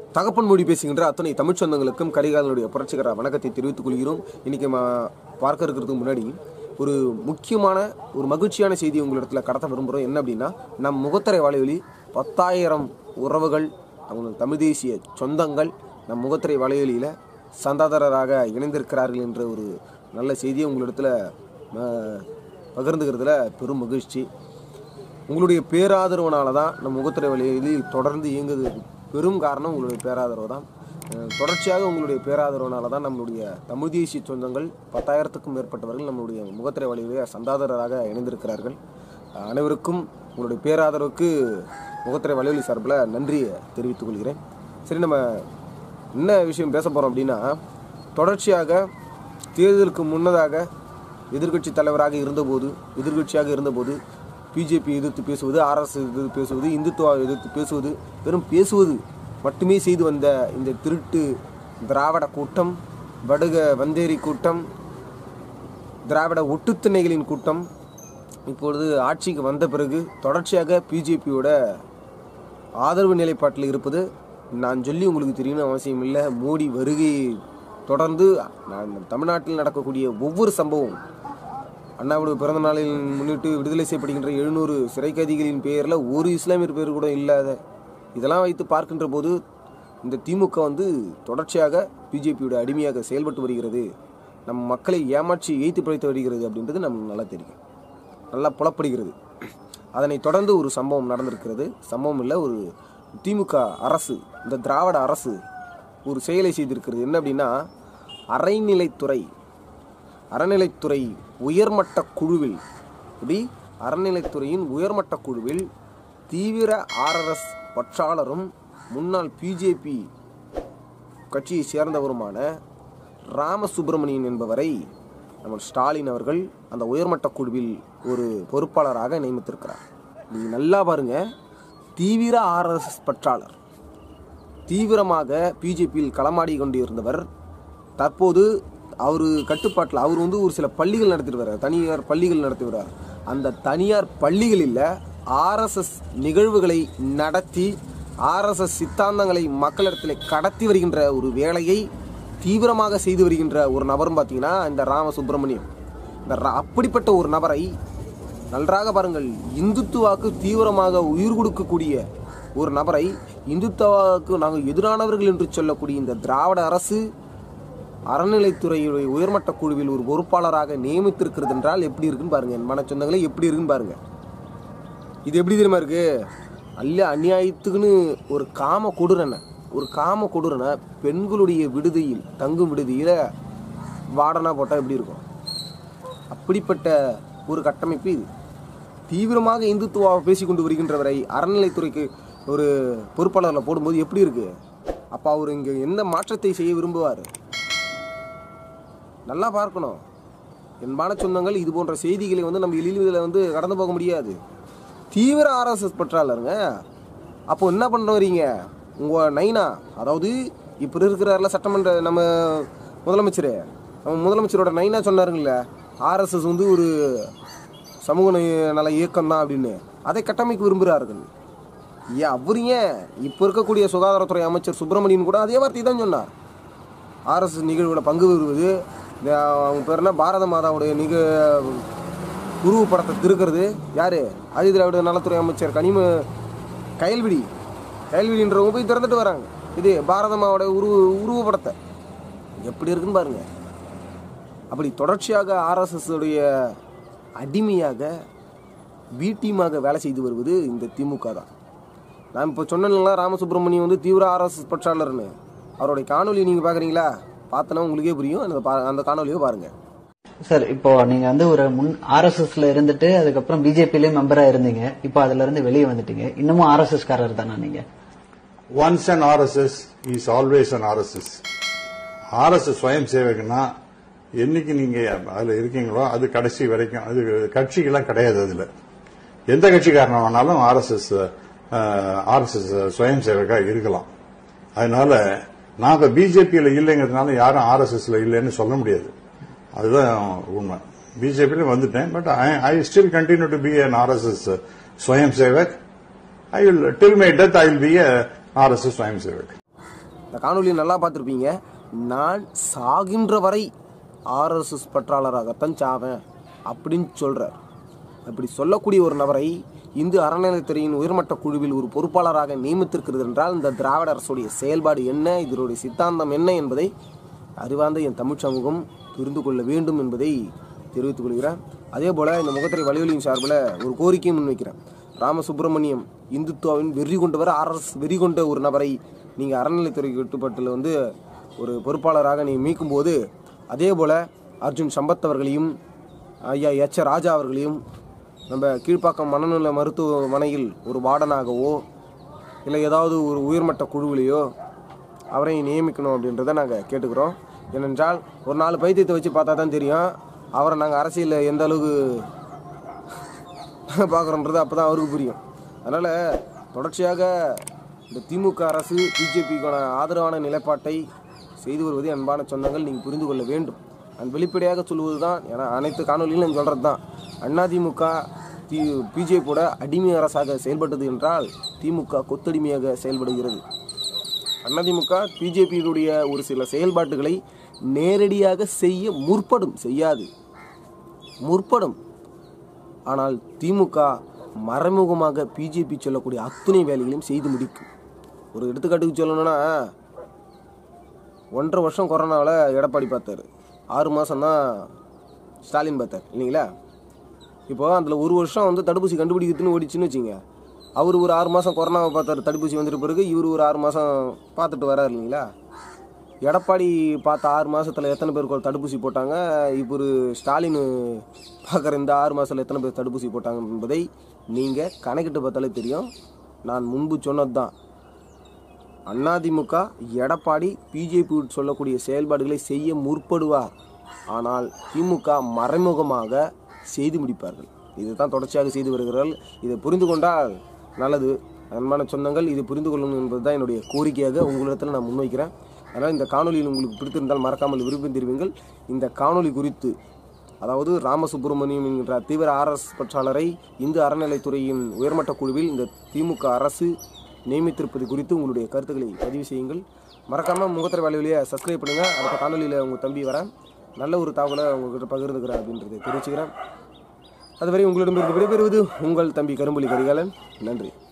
தகப்பன் மொழி பேசுகின்ற அத்தனை தமிழ் சொந்தங்களுக்கும் கரிகாலனுடைய புரட்சிகர வணக்கத்தை தெரிவித்துக் கொள்கிறோம் இன்னைக்கு நம்ம பார்க்க இருக்கிறதுக்கு முன்னாடி ஒரு முக்கியமான ஒரு மகிழ்ச்சியான செய்தி உங்களிடத்துல கடத்த விரும்புகிறோம் என்ன அப்படின்னா நம் முகத்தரை வலைவலி பத்தாயிரம் உறவுகள் அவங்க தமிழ் தேசிய சொந்தங்கள் நம் முகத்திரை வலைவலியில் சந்தாதாரராக இணைந்திருக்கிறார்கள் என்ற ஒரு நல்ல செய்தியை உங்களிடத்துல அஹ், பகிர்ந்துக்கிறதுல பெரும் மகிழ்ச்சி உங்களுடைய பேராதரவுனால தான் நம்ம முகத்திரை வழியில் தொடர்ந்து இயங்குது பெரும் காரணம் உங்களுடைய பேராதரவு தான் அஹ் தொடர்ச்சியாக உங்களுடைய பேராதரவுனால தான் நம்மளுடைய தமிழ் தேசிய சொந்தங்கள் பத்தாயிரத்துக்கும் மேற்பட்டவர்கள் நம்மளுடைய முகத்திரை வழியிலே சந்தாதாரராக இணைந்திருக்கிறார்கள் அஹ் அனைவருக்கும் உங்களுடைய பேராதரவுக்கு முகத்திரை வலைவலி சார்பில் நன்றியை தெரிவித்துக் கொள்கிறேன் சரி நம்ம என்ன விஷயம் பேச போகிறோம் அப்படின்னா தொடர்ச்சியாக தேர்தலுக்கு முன்னதாக எதிர்க்கட்சி தலைவராக இருந்தபோது எதிர்க்கட்சியாக இருந்தபோது பிஜேபி எதிர்த்து பேசுவது ஆர்எஸ் எதிர்த்து பேசுவது இந்துத்துவா எதிர்த்து பேசுவது வெறும் பேசுவது மட்டுமே செய்து வந்த இந்த திருட்டு திராவிட கூட்டம் வடுக வந்தேரி கூட்டம் திராவிட ஒட்டுத்திணைகளின் கூட்டம் இப்பொழுது ஆட்சிக்கு வந்த பிறகு தொடர்ச்சியாக பிஜேபியோட ஆதரவு நிலைப்பாட்டில் இருப்பது நான் சொல்லி உங்களுக்கு தெரியணும் அவசியம் இல்லை மோடி வருகை தொடர்ந்து நான் தமிழ்நாட்டில் நடக்கக்கூடிய ஒவ்வொரு சம்பவம் அண்ணாவுடைய பிறந்த நாளில் முன்னிட்டு விடுதலை செய்யப்படுகின்ற எழுநூறு சிறை கைதிகளின் பெயரில் ஒரு இஸ்லாமியர் பேர் கூட இல்லாத இதெல்லாம் வைத்து பார்க்கின்ற போது இந்த திமுக வந்து தொடர்ச்சியாக பிஜேபியோட அடிமையாக செயல்பட்டு வருகிறது நம் மக்களை ஏமாற்றி ஏய்த்து பிழைத்து வருகிறது அப்படின்றது நமக்கு நல்லா தெரியும் நல்லா புலப்படுகிறது அதனை தொடர்ந்து ஒரு சம்பவம் நடந்திருக்கிறது சம்பவம் இல்லை ஒரு திமுக அரசு இந்த திராவிட அரசு ஒரு செயலை செய்திருக்கிறது என்ன அப்படின்னா அறநிலைத்துறை அறநிலைத்துறை உயர்மட்ட குழுவில் இப்படி அறநிலைத்துறையின் உயர்மட்ட குழுவில் தீவிர ஆர்எஸ் பற்றாளரும் முன்னாள் பிஜேபி கட்சியை சேர்ந்தவருமான ராமசுப்பிரமணியன் என்பவரை நம்ம ஸ்டாலின் அவர்கள் அந்த உயர்மட்ட குழுவில் ஒரு பொறுப்பாளராக நியமித்திருக்கிறார் நீங்க நல்லா பாருங்க தீவிர ஆர்எஸ்எஸ் பற்றாளர் தீவிரமாக பிஜேபியில் களமாடி கொண்டிருந்தவர் தற்போது அவர் கட்டுப்பாட்டில் அவர் வந்து ஒரு சில பள்ளிகள் நடத்திட்டு வர்றார் தனியார் பள்ளிகள் நடத்தி வர்றார் அந்த தனியார் பள்ளிகளில் ஆர்எஸ்எஸ் நிகழ்வுகளை நடத்தி ஆர்எஸ்எஸ் சித்தாந்தங்களை மக்களிடத்தில் கடத்தி வருகின்ற ஒரு வேலையை தீவிரமாக செய்து வருகின்ற ஒரு நபரும் பார்த்தீங்கன்னா இந்த ராம சுப்பிரமணியம் இந்த ரா- அப்படிப்பட்ட ஒரு நபரை நன்றாக பாருங்கள் இந்துத்துவாக்கு தீவிரமாக உயிர் கொடுக்கக்கூடிய ஒரு நபரை இந்துத்துவாவுக்கு நாங்கள் எதிரானவர்கள் என்று சொல்லக்கூடிய இந்த திராவிட அரசு அறநிலைத்துறையுடைய உயர்மட்ட குழுவில் ஒரு பொறுப்பாளராக நியமித்திருக்கிறது என்றால் எப்படி இருக்குன்னு பாருங்க என் மன சொந்தங்களே எப்படி இருக்குன்னு பாருங்க இது எப்படி தெரியுமா இருக்கு அல்ல அநியாயத்துக்குன்னு ஒரு காம கொடுறனை ஒரு காம கொடுறனை பெண்களுடைய விடுதியில் தங்கும் விடுதியில் வாடனா போட்டால் எப்படி இருக்கும் அப்படிப்பட்ட ஒரு கட்டமைப்பு இது தீவிரமாக இந்துத்துவாவை பேசிக்கொண்டு வருகின்றவரை அறநிலைத்துறைக்கு ஒரு பொறுப்பாளரில் போடும்போது எப்படி இருக்கு அப்போ அவர் இங்கே எந்த மாற்றத்தை செய்ய விரும்புவார் நல்லா பார்க்கணும் என்பான சொந்தங்கள் இது போன்ற செய்திகளை வந்து நம்ம எளிதில் வந்து கடந்து போக முடியாது தீவிர ஆர்எஸ்எஸ் பற்றாளருங்க அப்போ என்ன பண்ண வரீங்க உங்கள் நைனா அதாவது இப்போ இருக்கிறாரில் சட்டமன்ற நம்ம முதலமைச்சர் நம்ம முதலமைச்சரோட நைனா சொன்னாருங்கள ஆர்எஸ்எஸ் வந்து ஒரு சமூக நல- நல இயக்கம் தான் அப்படின்னு அதை கட்டமைக்க விரும்புகிறார்கள் ஏன் அவர் ஏன் இப்போ இருக்கக்கூடிய சுகாதாரத்துறை அமைச்சர் சுப்பிரமணியன் கூட அதே வார்த்தை தான் சொன்னார் ஆர்எஸ்எஸ் நிகழ்வுல பங்கு பெறுவது இந்த அவங்க பேர் என்ன பாரத மாதாவுடைய நிக உருவப்படத்தை திருக்கிறது யாரு ஆதி திராவிட நலத்துறை அமைச்சர் கனிம கயல்விடி கயல்விடின்றவங்க போய் திறந்துட்டு வராங்க இது பாரத மாவோட உருவ உருவப்படத்தை எப்படி இருக்குன்னு பாருங்க அப்படி தொடர்ச்சியாக ஆர்எஸ்எஸ் உடைய அடிமையாக பி டீமாக வேலை செய்து வருவது இந்த திமுக தான் நான் இப்போ சொன்னேன்ல ராமசுப்ரமணியம் வந்து தீவிர ஆர்எஸ்எஸ் பற்றாளர்னு அவருடைய காணொலி நீங்கள் பார்க்குறீங்களா பார்த்தனா உங்களுக்கே புரியும் அந்த பா அந்த காணொலியை பாருங்கள் சார் இப்போ நீங்க வந்து ஒரு முன் ஆர்எஸ்எஸ்ல இருந்துட்டு அதுக்கப்புறம் பிஜேபிலயும் மெம்பரா இருந்தீங்க இப்போ அதுல இருந்து வெளியே வந்துட்டீங்க இன்னமும் ஆர்எஸ்எஸ் காரர் தானா நீங்க Once an RSS is always an RSS. RSS ஸ்வயம் சேவகனா என்னைக்கு நீங்க அதுல இருக்கீங்களோ அது கடைசி வரைக்கும் அது கட்சிகள்லாம் கிடையாது அதுல எந்த கட்சிக்காரனா வேணாலும் ஆர்எஸ்எஸ் ஆர்எஸ்எஸ் ஸ்வயம் சேவகா இருக்கலாம் அதனால நான் இப்ப பிஜேபியில இல்லைங்கிறதுனால யாரும் ஆர்எஸ்எஸ்ல இல்லைன்னு சொல்ல முடியாது அதுதான் உண்மை பிஜேபியில வந்துட்டேன் but I still continue to be an RSS swayamsevak I will till my death I will be RSS swayamsevak இந்த காணொலியை நல்லா பார்த்துருப்பீங்க நான் சாகின்ற வரை ஆர்எஸ்எஸ் பற்றாளராகத்தான் சாவேன் அப்படின்னு சொல்கிறார் அப்படி சொல்லக்கூடிய ஒரு நபரை இந்து அறநிலையத்துறையின் உயர்மட்ட குழுவில் ஒரு பொறுப்பாளராக நியமித்திருக்கிறது என்றால் இந்த திராவிட அரசுடைய செயல்பாடு என்ன இதனுடைய சித்தாந்தம் என்ன என்பதை அறிவார்ந்த என் தமிழ் சமூகம் புரிந்து கொள்ள வேண்டும் என்பதை தெரிவித்துக் கொள்கிறேன் அதே போல் இந்த முகத்திரை வலியுலியின் சார்பில் ஒரு கோரிக்கையும் முன்வைக்கிறேன் ராமசுப்பிரமணியம் இந்துத்துவாவின் வெறி கொண்டவர் ஆர்எஸ் வெறி கொண்ட ஒரு நபரை நீங்கள் அறநிலைத்துறை கட்டுப்பாட்டில் வந்து ஒரு பொறுப்பாளராக நீங்கள் மீட்கும்போது அதே போல் அர்ஜுன் சம்பத் அவர்களையும் ஐயா எச் ராஜா அவர்களையும் நம்ம கீழ்ப்பாக்கம் மனநல மருத்துவமனையில் ஒரு வார்டனாகவோ இல்லை ஏதாவது ஒரு உயர்மட்ட குழுவிலையோ அவரை நியமிக்கணும் அப்படின்றத நாங்கள் கேட்டுக்கிறோம் ஏனென்றால் ஒரு நாலு பைத்தியத்தை வச்சு பார்த்தா தான் தெரியும் அவரை நாங்கள் அரசியலில் எந்த அளவுக்கு பார்க்குறோன்றது அப்போ தான் அவருக்கு புரியும் அதனால் தொடர்ச்சியாக இந்த திமுக அரசு பிஜேபிக்கான ஆதரவான நிலைப்பாட்டை செய்து வருவதை அன்பான சொந்தங்கள் நீங்கள் புரிந்து கொள்ள வேண்டும் நான் வெளிப்படையாக சொல்வது தான் ஏன்னா அனைத்து காணொலியிலும் நான் சொல்கிறது தான் அதிமுக தி பிஜேபியோட அடிமை அரசாக செயல்பட்டது என்றால் திமுக கொத்தடிமையாக செயல்படுகிறது அதிமுக பிஜேபியினுடைய ஒரு சில செயல்பாட்டுகளை நேரடியாக செய்ய முற்படும் செய்யாது முற்படும் ஆனால் திமுக மறைமுகமாக பிஜேபி சொல்லக்கூடிய அத்தனை வேலைகளையும் செய்து முடிக்கும் ஒரு எடுத்துக்காட்டுக்கு சொல்லணும்னா ஒன்றரை வருஷம் கொரோனாவில் எடப்பாடி பார்த்தாரு ஆறு மாதம் தான் ஸ்டாலின் பார்த்தார் இல்லைங்களா இப்போ அதில் ஒரு வருஷம் வந்து தடுப்பூசி கண்டுபிடிக்கிறதுன்னு ஓடிச்சுன்னு வச்சுங்க அவர் ஒரு ஆறு மாதம் கொரோனாவை பார்த்தாரு தடுப்பூசி வந்துட்ட பிறகு இவர் ஒரு ஆறு மாதம் பார்த்துட்டு வராரு இல்லைங்களா எடப்பாடி பார்த்த ஆறு மாதத்தில் எத்தனை பேருக்கு தடுப்பூசி போட்டாங்க இப்போ ஒரு ஸ்டாலின் பார்க்குற இந்த ஆறு மாதத்தில் எத்தனை பேர் தடுப்பூசி போட்டாங்க என்பதை நீங்கள் கணக்கிட்டு பார்த்தாலே தெரியும் நான் முன்பு சொன்னது தான் அதிமுக எடப்பாடி பிஜேபி சொல்லக்கூடிய செயல்பாடுகளை செய்ய முற்படுவார் ஆனால் திமுக மறைமுகமாக செய்து முடிப்பார்கள் இதுதான் தொடர்ச்சியாக செய்து வருகிறார்கள் இதை புரிந்து கொண்டால் நல்லது அன்பான சொந்தங்கள் இது புரிந்து கொள்ளணும் என்பது தான் என்னுடைய கோரிக்கையாக உங்களிடத்தில் நான் முன்வைக்கிறேன் அதனால் இந்த காணொலியில் உங்களுக்கு பிடித்திருந்தால் மறக்காமல் விருப்பம் தெரிவிங்கள் இந்த காணொளி குறித்து அதாவது ராமசுப்பிரமணியம் என்கிற தீவிர ஆர்எஸ் பற்றாளரை இந்து அறநிலைத்துறையின் உயர்மட்ட குழுவில் இந்த திமுக அரசு நியமித்திருப்பது குறித்து உங்களுடைய கருத்துக்களை பதிவு செய்யுங்கள் மறக்காமல் முகத்திர வேலையிலேயே சப்ஸ்கிரைப் பண்ணுங்கள் அடுத்த காணொலியில் உங்கள் தம்பி வரேன் நல்ல ஒரு தகவலை உங்ககிட்ட பகிர்ந்துக்கிறேன் அப்படின்றத தெரிவிச்சுக்கிறேன் அதுவரை உங்களிடமிருந்து விடைபெறுவது உங்கள் தம்பி கரும்புலி கரிகாலன் நன்றி